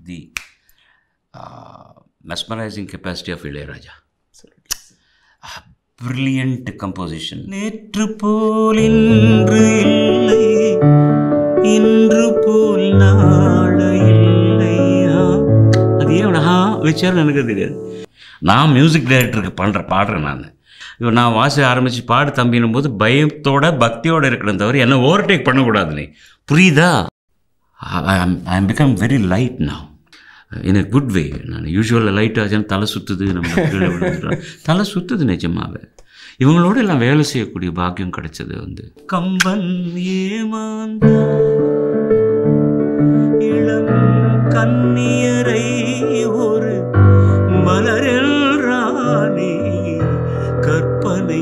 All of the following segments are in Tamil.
The mesmerising capacity of Ilaiyaraaja brilliant composition நேற்று போல் இன்று இல்லை இன்று போல் நாளை இல்லையா அது ஏன் ஆ வச்சாலும் எனக்கு தெரியாது நான் மியூசிக் டைரக்டருக்கு பண்ணுற பாடுறேன் நான் இப்போ நான் வாசி ஆரம்பித்து பாடு தம்பினும் போது பயத்தோட பக்தியோடு இருக்கணும் தவிர என்ன ஓவர்டேக் பண்ணக்கூடாது நீ புரியுதா I am become very light நான் இன் a குட் வே நான் யூஸ்வலாக லைட் ஆச்சுன்னா தலை சுற்றுது நம்ம கீழே விழுந்துட்டோம் தலை சுற்றுது நிஜமாவே இவங்களோட எல்லாம் வேலை செய்யக்கூடிய பாக்கியம் கிடைச்சது வந்து கம்பன் ஏமாந்தா இளம் கண்ணியரை ஒரு மலரில் ராணி கற்பனை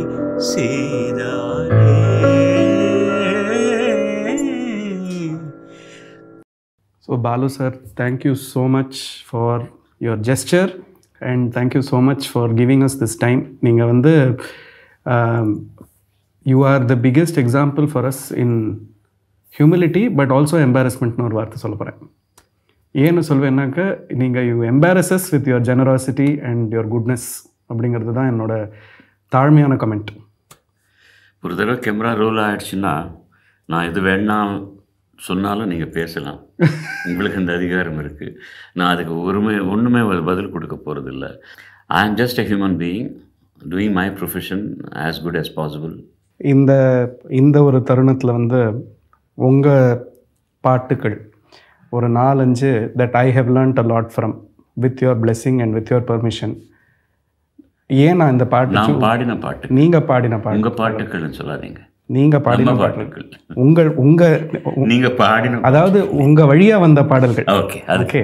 செய்தாரே So, Balu sir, thank you so much for your gesture and thank you so much for giving us this time. நீங்கள் வந்து um, you are the biggest example for us in humility but also embarrassmentனு ஒரு வார்த்தை சொல்ல போகிறேன் ஏன்னு சொல்வேன்னாக்க நீங்கள் you embarrasses with your generosity and your goodness அப்படிங்கிறது தான் என்னோட தாழ்மையான கமெண்ட் ஒரு தடவை கேமரா ரோல் ஆகிடுச்சுன்னா நான் எது வேணாம் சொன்னாலும் நீங்கள் பேசலாம் உங்களுக்கு அந்த அதிகாரம் இருக்குது நான் அதுக்கு ஒருமே ஒன்றுமே பதில் கொடுக்க போகிறதில்ல I am just a human being doing my profession as good as possible இந்த இந்த ஒரு தருணத்தில் வந்து உங்கள் பாட்டுக்கள் ஒரு நாலஞ்சு that I have learnt a lot from with your blessing and with your permission ஏன் நான் இந்த பாட்டு நான் பாடின பாட்டு நீங்கள் பாடின பாட்டு உங்கள் பாட்டுக்கள்னு சொல்லாதீங்க நீங்கள் பாடின நம்ம பாட்டு பாட்டுக்கள் உங்கள் உங்கள் நீங்கள் பாடின அதாவது உங்கள் வழியாக வந்த பாடல்கள் ஓகே அது ஓகே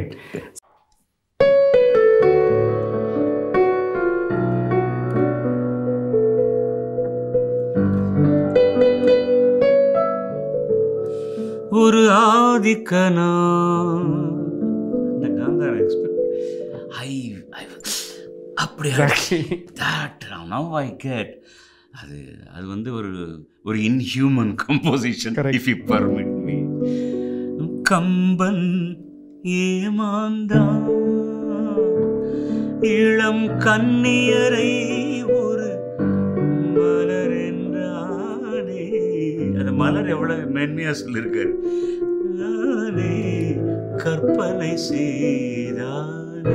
ஒரு ஆதிக்கனா இந்த காந்தார எக்ஸ்பெக்ட் ஐ ஐ அப்படி தட் நவ் ஐ கெட் அது அது வந்து ஒரு ஒரு inhuman composition Correct. If you permit me Kamban ஏமாந்தான் இளம் கண்ணியரை ஒரு மலர் என்றானே அந்த மலர் எவ்வளவு மென்மையா சொல்லியிருக்காரு நானே கற்பனை செய்தானே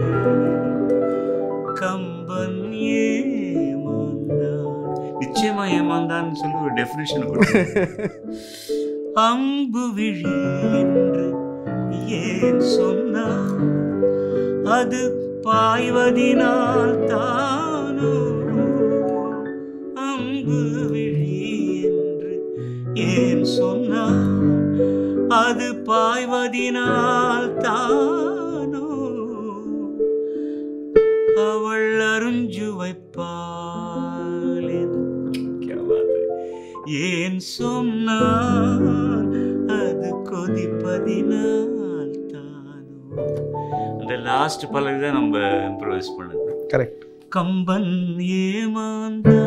கம்பன் ஏமாந்தான் நிச்சயமா ஏமாந்தான்னு சொல்லி ஒரு டெஃபினேஷன் கொடுத்தாரு அம்பு விழி என்று ஏன் சொன்னார் அது பாய்வதினால் தானோ அம்பு விழி என்று ஏன் சொன்னார் அது பாய்வதினால் தானோ அவள் அருஞ்சு வைப்பாள் ஏன் சொன்னான் அது கொதிப்பதினால் தானோ அந்த லாஸ்ட் பல்லவி தான் நம்ம இம்ப்ரவைஸ் பண்ணது கரெக்ட் கம்பன் ஏமாந்தா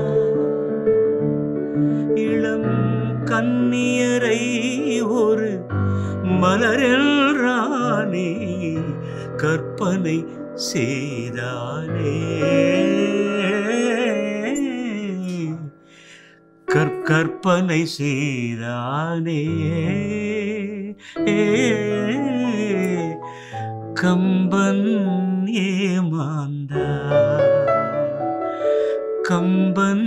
இளம் கண்ணியரை ஒரு மலரில் ராணி கற்பனை செய்தானே கற்கற்பனை செய்தானே கம்பன் ஏமாந்தா கம்பன்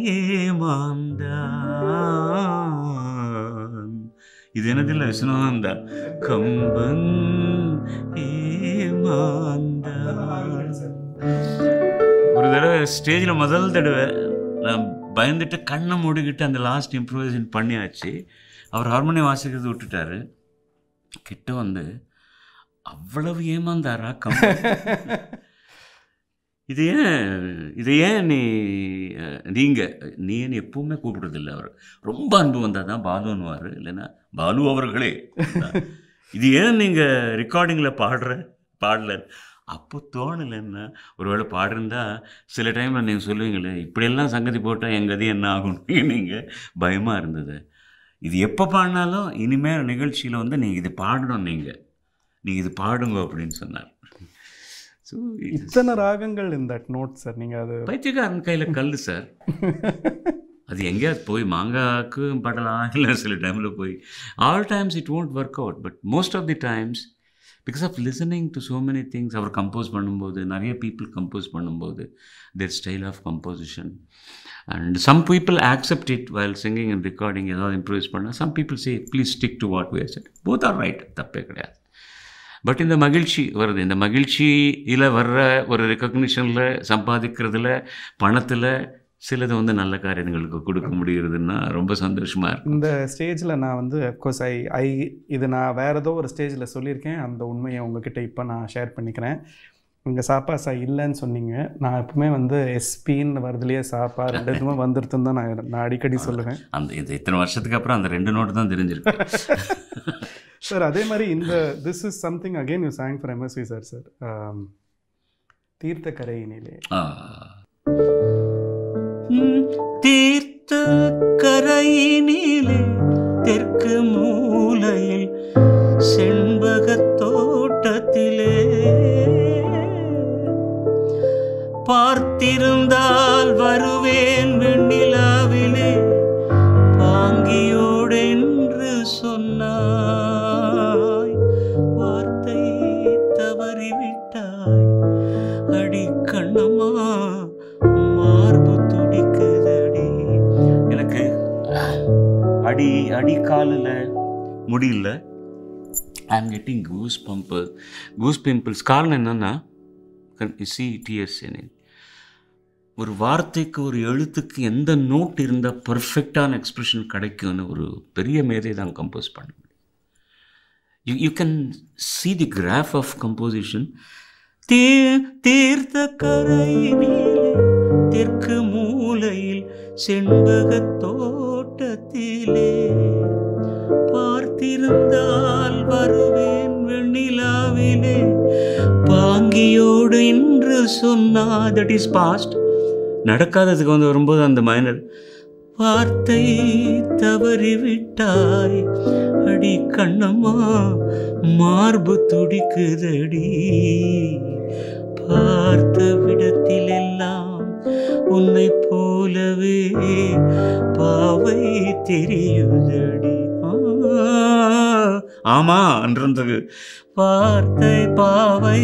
ஏமாந்தான் இது என்னதில்ல விஷ்ணுவாந்தா கம்பன் ஏமாந்தான் ஒரு தடவை ஸ்டேஜில் முதல் தடவை நான் பயந்துட்டு கண்ணை மூடிக்கிட்டு அந்த லாஸ்ட் இம்ப்ரூவைசேஷன் பண்ணியாச்சு அவர் ஹார்மோனியம் வாசிக்கிறது விட்டுட்டாரு கிட்ட வந்து அவ்வளவு ஏமாந்தாரா கம் இது ஏன் இது ஏன் நீ அஹ், நீங்க நீ என்ன எப்பவுமே கூப்பிடுறதில்ல அவர் ரொம்ப அன்பு வந்தால் தான் பாலுன்னுவார் இல்லைன்னா பாலு அவர்களே இது ஏன் நீங்கள் ரெக்கார்டிங்கில் பாடுற பாடல அப்போ தோணலைன்னா ஒருவேளை பாடிருந்தா சில டைமில் நீங்கள் சொல்லுவீங்களே இப்படியெல்லாம் சங்கதி போட்டால் என் கதி என்ன ஆகும் நீங்கள் பயமாக இருந்தது இது எப்போ பாடினாலும் இனிமேல் நிகழ்ச்சியில் வந்து நீங்கள் இது பாடணும் நீங்கள் நீங்கள் இது பாடுங்க அப்படின்னு சொன்னார் ஸோ இத்தனை ராகங்கள் in that நோட் சார் நீங்கள் அது பைத்தியக்காரன் கையில் கல் சார் அது எங்கேயாவது போய் மாங்காய்க்கு படலாம் இல்லை சில டைமில் போய் all times it won't work out but most of the times because of listening to so many things அவர் கம்போஸ் பண்ணும்போது நிறைய பீப்புள் கம்போஸ் பண்ணும்போது their style of composition and some people accept it while singing and recording ஏதாவது இம்ப்ரூவைஸ் பண்ணால் some people say please stick to what we're set both are right தப்பே கிடையாது பட் இந்த மகிழ்ச்சி வருது இந்த மகிழ்ச்சியில் வர்ற ஒரு ரெக்கக்னிஷனில் சம்பாதிக்கிறதுல பணத்தில் சிலது வந்து நல்ல காரியங்களுக்கு கொடுக்க முடியுறதுன்னா ரொம்ப சந்தோஷமாக இருக்கும் இந்த ஸ்டேஜில் நான் வந்து அஃப்கோர்ஸ் ஐ ஐ இது நான் வேறு ஏதோ ஒரு ஸ்டேஜில் சொல்லியிருக்கேன் அந்த உண்மையை உங்ககிட்ட இப்போ நான் ஷேர் பண்ணிக்கிறேன் இங்கே சாப்பா சா இல்லைன்னு சொன்னீங்க நான் எப்பவுமே வந்து எஸ்பின்னு வருதுலையே சாப்பா ரெண்டு இதுவுமே வந்துருதுன்னு தான் நான் நான் அடிக்கடி சொல்லுவேன் அந்த இந்த இத்தனை வருஷத்துக்கு அப்புறம் அந்த ரெண்டு நோட்டு தான் தெரிஞ்சிருக்கு சார் அதே மாதிரி இந்த this is something again you song for MSV sir sir தீர்த்த கரையினிலே ஆ. ம், தீர்த்த கரையினிலே தெற்கு மூலையில் செண்பகத் தோட்டத்திலே பார்த்திருந்தால் வருவேன் வெண்ணிலாவிலே பாங்கியோடென்று சொன்னாய் வார்த்தை தவறிவிட்டாய் அடி கண்ணம்மா மார்பு துடிக்குதடி எனக்கு அடி அடி காலில் முடியல I am getting goose bump goose pimples காரணம் என்னென்னா சி டிஎஸ் ஒரு வார்த்தைக்கு ஒரு எழுத்துக்கு எந்த நோட் இருந்தால் பர்ஃபெக்டான எக்ஸ்பிரஷன் கிடைக்கும்னு ஒரு பெரிய மேதை தான் கம்போஸ் பண்ண முடியும் you you can see the graph of composition தீ தீர்த்த கரையினிலே தெற்கு மூலையில் செண்பகத் தோட்டத்திலே பார்த்திருந்தால் வருவேன் வெண்ணிலாவிலே பாங்கியோடு என்று சொன்னா தட் இஸ் பாஸ்ட் நடக்காததுக்கு வந்து வரும்போது அந்த மைனர் வார்த்தை தவறிவிட்டாய் அடி கண்ணம்மா மார்பு துடிக்குதடி பார்த்த விடத்திலெல்லாம் உன்னை போலவே பாவை தெரியுதடி ஆ, ஆமா என்றது வார்த்தை பாவை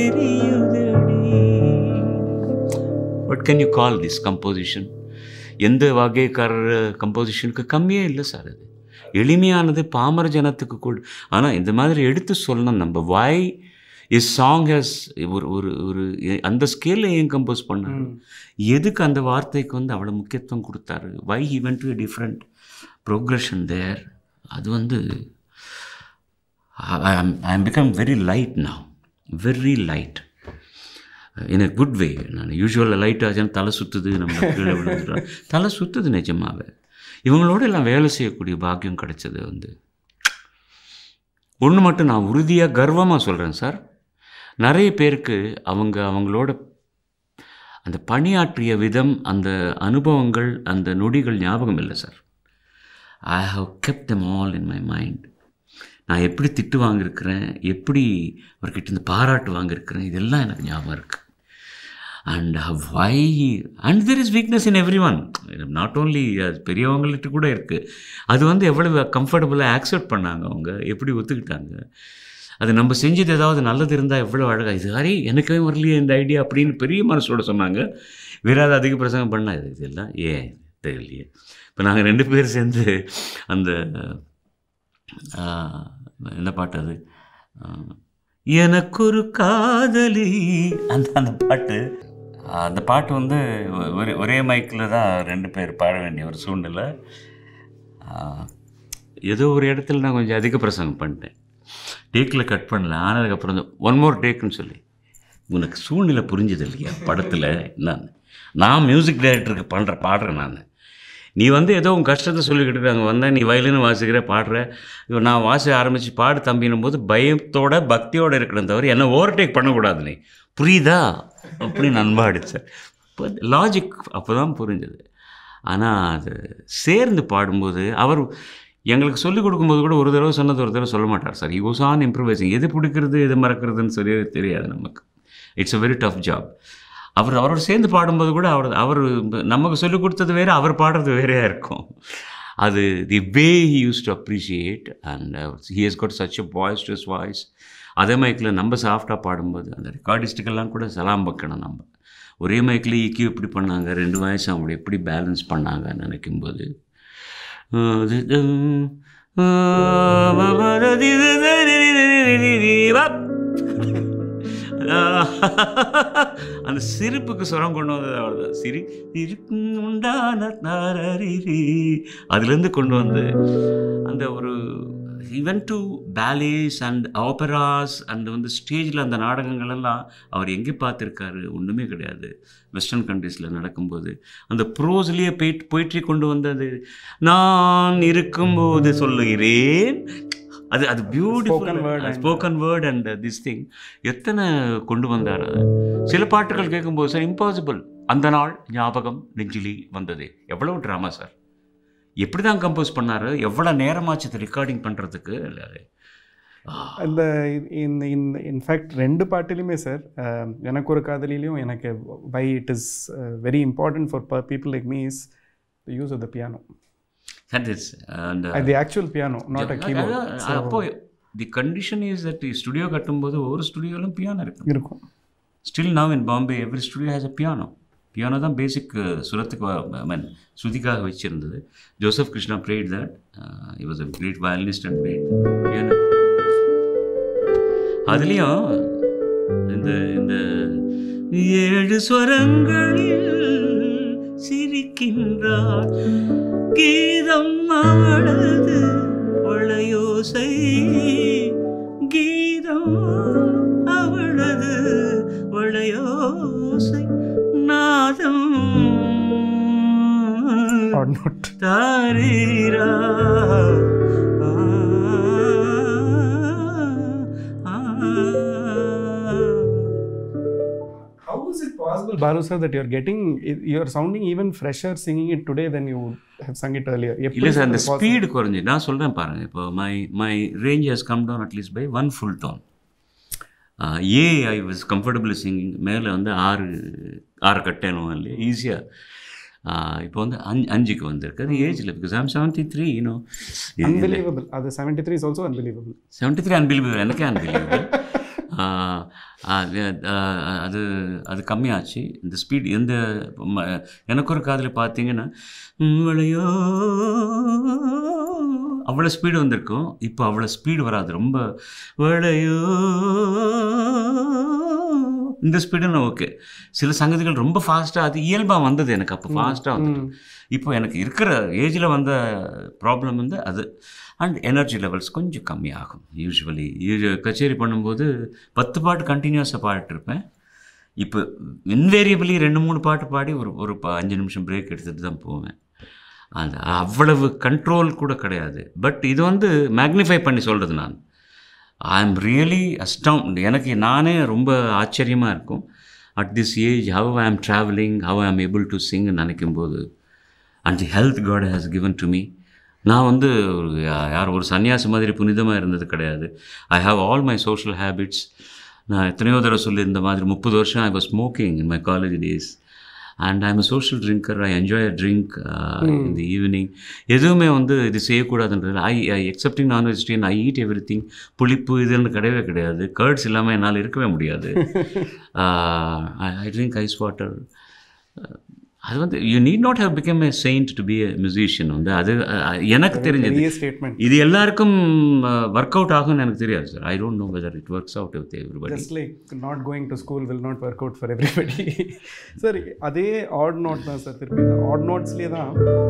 தெரியுதடி what can you call this composition எந்த வகைக்காரர் கம்போசிஷனுக்கு கம்மியே இல்லை சார் அது எளிமையானது பாமர ஜனத்துக்கு கூட ஆனால் இந்த மாதிரி எடுத்து சொல்லணும் நம்ம வாய் இஸ் சாங் ஹஸ் ஒரு ஒரு ஒரு அந்த ஸ்கேலில் ஏன் கம்போஸ் பண்ணாரு எதுக்கு அந்த வார்த்தைக்கு வந்து அவ்வளோ முக்கியத்துவம் கொடுத்தாரு why he went to different progression there அது வந்து I am become very light now very light in a good way நான் யூஸ்வலாக லைட் ஆச்சுன்னா தலை சுற்றுது நம்ம கீழே விழுந்துட்டோம் தலை சுற்றுது நிஜமாவே இவங்களோட எல்லாம் வேலை செய்யக்கூடிய பாக்கியம் கிடைச்சது வந்து ஒன்று மட்டும் நான் உறுதியாக கர்வமாக சொல்கிறேன் சார் நிறைய பேருக்கு அவங்க அவங்களோட அந்த பணியாற்றிய விதம் அந்த அனுபவங்கள் அந்த நொடிகள் ஞாபகம் இல்லை sir I have kept them all in my mind நான் எப்படி திட்டு வாங்கியிருக்கிறேன் எப்படி அவர்கிட்ட இருந்து பாராட்டு வாங்கியிருக்கிறேன் இதெல்லாம் எனக்கு ஞாபகம் இருக்குது and why and there is weakness in every one not only பெரியவங்கள்ட்ட கூட இருக்குது அது வந்து எவ்வளவு கம்ஃபர்டபுளாக ஆக்செப்ட் பண்ணாங்க அவங்க எப்படி ஒத்துக்கிட்டாங்க அது நம்ம செஞ்சது ஏதாவது நல்லது இருந்தால் எவ்வளோ அழகாக இது ஹரி எனக்கே வரலையே இந்த ஐடியா அப்படின்னு பெரிய மனசோட சொன்னாங்க வேற ஏதாவது அதிக பிரசங்கம் பண்ணா இது இதெல்லாம் ஏன் தெரியலையே இப்போ நாங்கள் ரெண்டு பேர் சேர்ந்து அந்த ஆஹ், என்ன பாட்டு அது ஆஹ், எனக்கொரு காதலி அந்த அந்த பாட்டு ஆஹ், அந்த பாட்டு வந்து ஒரே ஒரே மைக்கில் தான் ரெண்டு பேர் பாட வேண்டிய ஒரு சூழ்நிலை ஆஹ், ஏதோ ஒரு இடத்துல நான் கொஞ்சம் அதிக பிரசங்கம் பண்ணிட்டேன் டேக்கில் கட் பண்ணல ஆனதுக்கப்புறம் ஒன் மோர் டேக்குன்னு சொல்லி உனக்கு சூழ்நிலை புரிஞ்சது இல்லையா படத்தில் நான் நான் மியூசிக் டைரக்டருக்கு பண்ணுற பாடுறேன் நான் நீ வந்து ஏதோ உன் கஷ்டத்தை சொல்லிக்கிட்டு இருக்காங்க வந்தால் நீ வயலின் வாசிக்கிற பாடுற இப்போ நான் வாசிக்க ஆரம்பித்து பாடு தம்பினும் போது பயத்தோட பக்தியோடு இருக்கணும் தவிர என்ன ஓவர்டேக் பண்ணக்கூடாது நீ புரியுதா அப்படின்னு அன்பா அடித்தேன் இப்போ லாஜிக் அப்போ தான் புரிஞ்சது ஆனால் அது சேர்ந்து பாடும்போது அவர் எங்களுக்கு சொல்லிக் கொடுக்கும்போது கூட ஒரு தடவை சொன்னது ஒரு தடவை சொல்ல மாட்டார் சார் யூஸ் ஆன் இம்ப்ரூவைசிங் எது பிடிக்கிறது எது மறக்கிறதுன்னு சொல்லி தெரியாது நமக்கு it's a very tough job அவர் அவரோட சேர்ந்து பாடும்போது கூட அவர் அவர் நமக்கு சொல்லிக் கொடுத்தது வேறு அவர் பாடுறது வேறையாக இருக்கும் அது the way he used to appreciate and he has got such a voice to voice அதே மைக்கில் நம்ம சாஃப்டாக பாடும்போது அந்த ரெக்கார்டிஸ்ட்டுக்கெல்லாம் கூட சலாம் வைக்கணும் நம்ம ஒரே மைக்கில் இக்கியூ எப்படி பண்ணாங்க ரெண்டு வயசு அவங்க எப்படி பேலன்ஸ் பண்ணாங்கன்னு நினைக்கும்போது அஹ் அது, அஹ் அந்த சிரிப்புக்கு சுரம் கொண்டு வந்தது அவ்வளோதான் சிரி இருக்கும் உண்டான தாரரிரி அதுலேருந்து கொண்டு வந்து அந்த ஒரு even to palace and applause and வந்து ஸ்டேஜில் அந்த நாடகங்கள் எல்லாம் அவர் எங்கே பார்த்துருக்காரு ஒன்றுமே கிடையாது வெஸ்டர்ன் கண்ட்ரீஸில் நடக்கும்போது அந்த ப்ரோஸ்லேயே போயிட் போயிட்ரி கொண்டு வந்தது நான் இருக்கும்போது சொல்லுகிறேன் அது அது Spoken word beautiful and- spoken word and this thing எத்தனை கொண்டு வந்தார் அது சில பாட்டுகள் கேட்கும்போது சார் இம்பாசிபிள் அந்த நாள் ஞாபகம் நெஞ்சிலி வந்தது எவ்வளோ ட்ராமா சார் எப்படி தான் கம்போஸ் பண்ணாரு எவ்வளோ நேரமாச்சு இது ரெக்கார்டிங் பண்ணுறதுக்கு இல்லை அந்த இந்த இந்த இன்ஃபேக்ட் ரெண்டு பாட்டிலையுமே சார் எனக்கு ஒரு காதலிலையும் எனக்கு why it is very important for people like me is the use of the piano that is and the actual piano not a keyboard அப்போ the condition is that studio கட்டும்போது ஒவ்வொரு ஸ்டுடியோலும் பியானோ இருக்கு இருக்கும் still now in Bombay every studio has a piano piano தான் பேசிக் சுரத்துக்கு ஐ மீன் ஸ்ருதிக்காக வச்சிருந்தது Joseph Krishna played that he was a great violinist and played piano அதுலேயும் இந்த இந்த ஏழு ஸ்வரங்களில் சிரிக்கின்றார் கீதம் அவளது வளையோசை கீதம் அவளது வளையோசை நாதம் ஆர் நாட் தாரீரா How is it possible, Balu sir, that you're getting, you're sounding even fresher singing it today than you have sung it earlier? இல்லை சார் அந்த ஸ்பீடு குறைஞ்சி நான் சொல்கிறேன் பாருங்க இப்போ my my range has come down at least by one full tone uh I was comfortable singing மேலே வந்து ஆறு ஆறு கட்டணும் இல்லையா ஈஸியாக இப்போ வந்து அஞ்சு அஞ்சுக்கு வந்திருக்கு அது ஏஜில் பிகாஸ் ஐம் செவன்ட்டி த்ரீ இன்னும் Unbelievable. அது 73 is also unbelievable. Seventy three unbelievable எனக்கே அன்பிலிபிள் அது அது கம்மியாச்சு இந்த ஸ்பீட் எந்த ம- எனக்கு ஒரு காதில் பார்த்தீங்கன்னா விளையோ அவ்வளோ ஸ்பீடு வந்திருக்கும் இப்போ அவ்வளோ ஸ்பீடு வராது ரொம்ப விளையோ இந்த ஸ்பீடுன்னு ஓகே சில சங்கதிகள் ரொம்ப ஃபாஸ்ட்டாக அது இயல்பாக வந்தது எனக்கு அப்போ ஃபாஸ்ட்டாக வந்தது ம். இப்போ எனக்கு இருக்கிற ஏஜில் வந்த ப்ராப்ளம் வந்து அது அண்ட் எனர்ஜி லெவல்ஸ் கொஞ்சம் கம்மியாகும் யூஸ்வலி கச்சேரி பண்ணும்போது பத்து பாட்டு கண்டினியூஸாக பாடிட்டுருப்பேன் இப்போ இன்வேரியபிளி ரெண்டு மூணு பாட்டு பாடி ஒரு ஒரு ப- அஞ்சு நிமிஷம் பிரேக் எடுத்துகிட்டு தான் போவேன் அந்த அவ்வளவு கண்ட்ரோல் கூட கிடையாது பட் இது வந்து மேக்னிஃபை பண்ணி சொல்கிறது நான் ஐ எம் ரியலி அஸ்டம் எனக்கு நானே ரொம்ப ஆச்சரியமாக இருக்கும் at this age how I am travelling have I ஆம் ஏபிள் டு சிங் நினைக்கும் போது and the health God has given to me நான் வந்து ஒரு யா- யார் ஒரு சன்னியாசி மாதிரி புனிதமாக இருந்தது கிடையாது I have all my social habits நான் எத்தனையோ தடவை சொல்லியிருந்த மாதிரி முப்பது வருஷம் I was smoking in my college days and I am a social drinker I enjoy a drink in the evening எதுவுமே வந்து இது செய்யக்கூடாதுன்றது ஐ ஐ எக்ஸப்டிங் நான் vegetarian I eat every thing புளிப்பு இதுன்னு கிடையவே கிடையாது கேர்ட்ஸ் இல்லாமல் என்னால் இருக்கவே முடியாது ஐ ட்ரிங்க் ஐஸ் வாட்டர் அது வந்து you need not have become a saint to be a musician வந்து அது அஹ், எனக்கு தெரிஞ்சது பெரிய ஸ்டேட்மெண்ட் இது எல்லாருக்கும் ஒர்க் அவுட் ஆகும்னு எனக்கு தெரியாது sir I don't know whether it works out with everybody just like not going to school will not work out for everybody sir அதே ஆட் நோட் தான் சார் திருப்பி ஆட் நோட்ஸ்லேயே தான்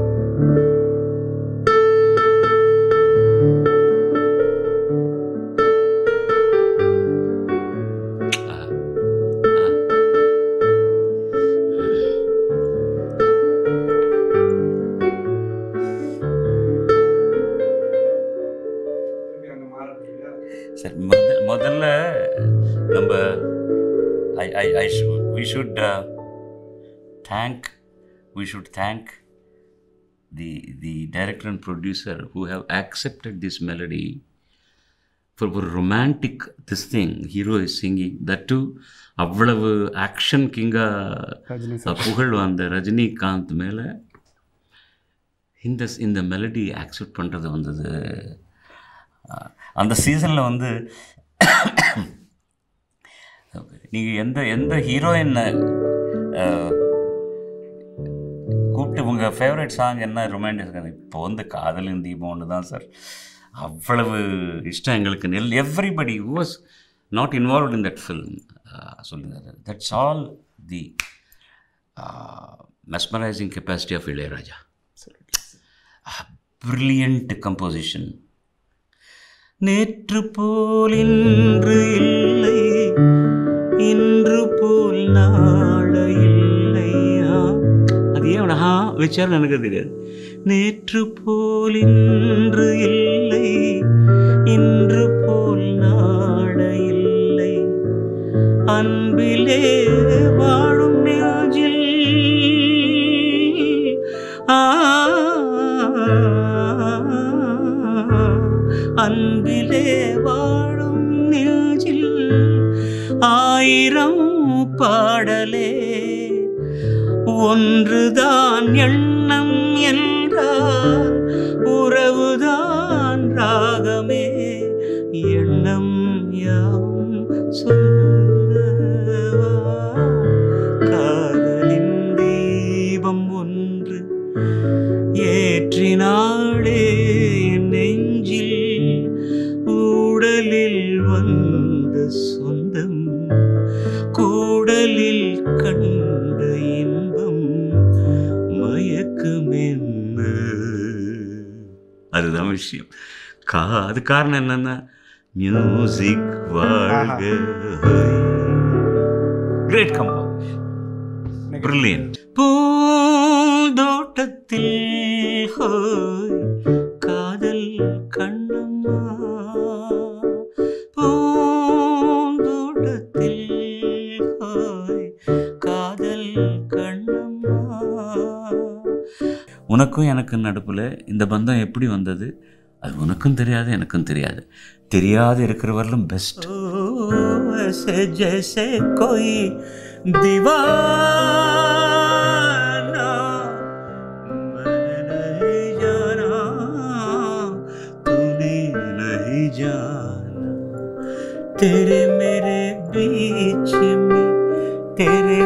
சரி முத முதல்ல நம்ம I I I we should thank we should thank the the director and producer who have accepted this melody for ஒரு romantic this thing hero is singing that to அவ்வளவு ஆக்ஷன் கிங்காக ரஜினி புகழ் வந்த ரஜினிகாந்த் மேலே இந்த இந்த மெலடி ஆக்செப்ட் பண்ணுறது வந்தது அஹ், அந்த சீசனில் வந்து நீங்கள் எந்த எந்த ஹீரோயினை கூப்பிட்டு உங்கள் ஃபேவரட் சாங் என்ன ரொமான்டிக் இப்போ வந்து காதலின் தீபம் ஒன்று தான் சார் அவ்வளவு இஷ்டம் எங்களுக்கு நெல் everybody was not involve in that film சொல்லுங்க that's all the mesmerising capacity of Ilaiyaraaja brilliant composition நேற்று போல் இன்று இல்லை இன்று போல் நாளை இல்லையா அது ஏன் அவனை ஹா வச்சாருன்னு எனக்கு தெரியாது நேற்று போல் இன்று இல்லை இன்று போல் நாளை இல்லை அன்பிலே வாழும் நெஞ்சில் ஆ அன்பிலே வாழும் நெஞ்சில் ஆயிரம் பாடலே ஒன்றுதான் எண்ணம் என்றால் உறவுதான் ராகமே எண்ணம் யாவும் சொல்லவா காதலின் தீபம் ஒன்று ஏற்றினாளே என் நெஞ்சில் ஊடலில் வந்த சொந்தம் கூடலில் கண்ட இன்பம் மயக்கம் என்ன அதுதான் விஷயம் கா அது காரணம் என்னன்னா மியூசிக் வாழ்க கிரேட் கம்போஸ் பிரில்லியன்ட் பூந்தோட்டத்தில் ஹோய் காதல் கண்ணம்மா பூந்தோட்டத்தில் ஹோய் காதல் கண்ணம்மா உனக்கும் எனக்கு நடுப்புல இந்த பந்தம் எப்படி வந்தது அது உனக்கும் தெரியாது எனக்கும் தெரியாது தெரியாது இருக்கிறவர்களும் பெஸ்ட் ஜெய்சே கோய் दीवाना मैंने नहीं जाना तूने नहीं जाना तेरे मेरे बीच में तेरे